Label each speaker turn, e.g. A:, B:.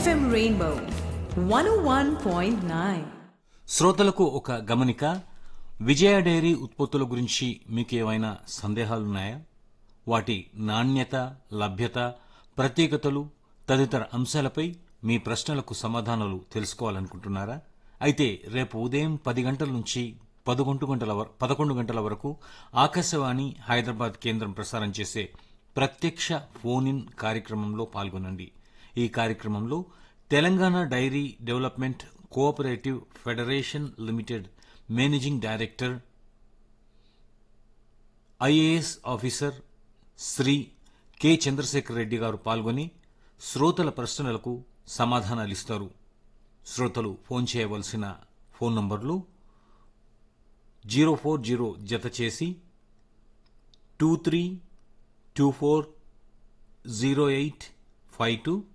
A: FM Rainbow 101.9.
B: శ్రోతలకు ఒక గమనిక విజయ డైరీ ఉత్పత్తుల గురించి మీకు ఏమైనా సందేహాలున్నాయా వాటి నాణ్యత లభ్యత ప్రత్యేకతలు తదితర అంశాలపై మీ ప్రశ్నలకు సమాధానాలు తెలుసుకోవాలనుకుంటున్నారా అయితే రేపు ఉదయం పది గంటల నుంచి పదకొండు గంటల వర- పదకొండు గంటల వరకు ఆకాశవాణి హైదరాబాద్ కేంద్రం ప్రసారం చేసే ప్రత్యక్ష ఫోన్ ఇన్ కార్యక్రమంలో పాల్గొనండి ఈ కార్యక్రమంలో Telangana dairy development cooperative federation limited managing director IAS officer Shri K Chandrashekar Reddy garu పాల్గొని శ్రోతల ప్రశ్నలకు సమాధానాలిస్తారు శ్రోతలు ఫోన్ చేయవలసిన ఫోన్ నంబర్లు జీరో ఫోర్ జీరో జత చేసి two three two four zero eight five two